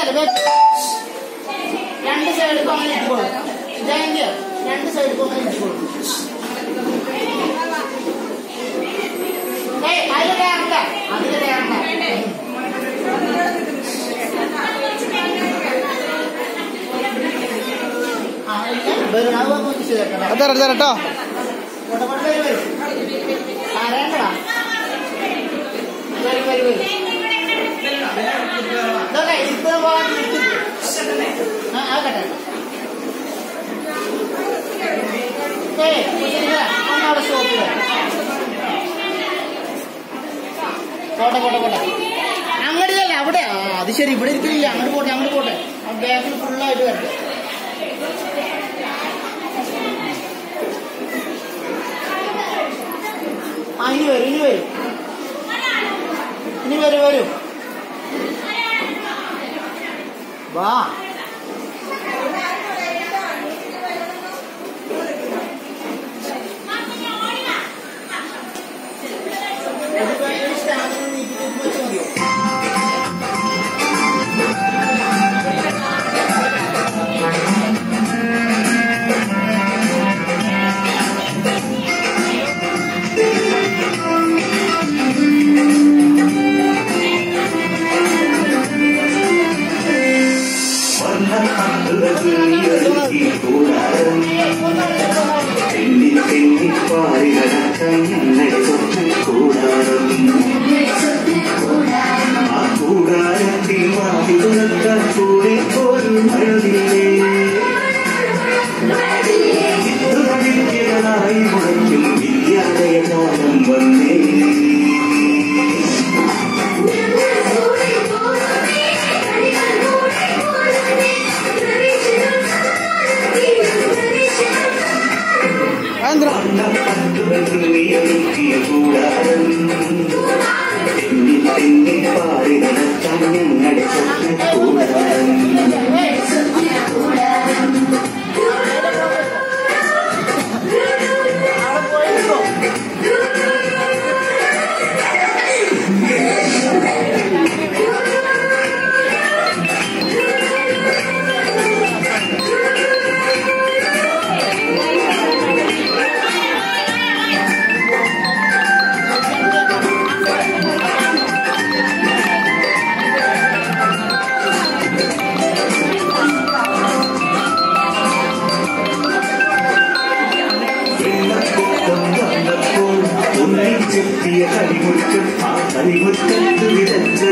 back back രണ്ട് side അങ്ങനെ ഇട്ടുകൊള്ളു ഇതായെങ്കിൽ രണ്ട് സൈഡ് അങ്ങനെ ഇട്ടുകൊള്ളു ഏയ് അതിൽ കയറണ്ട അതിൽ കയറണ്ട ആ വരും അത് നമുക്ക് ശരിയാക്കാം അതെ തരാം കേട്ടോ കൊണ്ട് കൊണ്ട് വരും വരും ആരേണ്ടടാ വരും വരും വരും ഇതൊക്കെ ഇപ്പൊ പോകാൻ ആ ആകട്ടെ ഏയ് കുഞ്ഞിനെ ഒന്നവിടെ സ്റ്റോപ്പ് പോട്ടെ പോട്ടെ പോട്ടെ അങ്ങോട്ടല്ല അവിടെ ആ അത് ശരി ഇവിടെ ഇരിക്കില്ല അങ്ങോട്ട് പോട്ടെ അങ്ങോട്ട് പോട്ടെ ആ ബാക്കിൽ ഫുള്ളായിട്ട് വരട്ടെ ആ ഇനി വരും ഇനി വരും ഇനി വരും വരും വാ ഒരു സ്റ്റാൻഡിൽ നീക്കി വെച്ച് മതിയോ വിദ്യാലയകാലം വന്നേ അതെന്തിനാ അവിടെ പോയിരിക്കോ ചെത്തിയ കളിമുറ്റം ആ കളിമുറ്റത്ത് വിതച്ച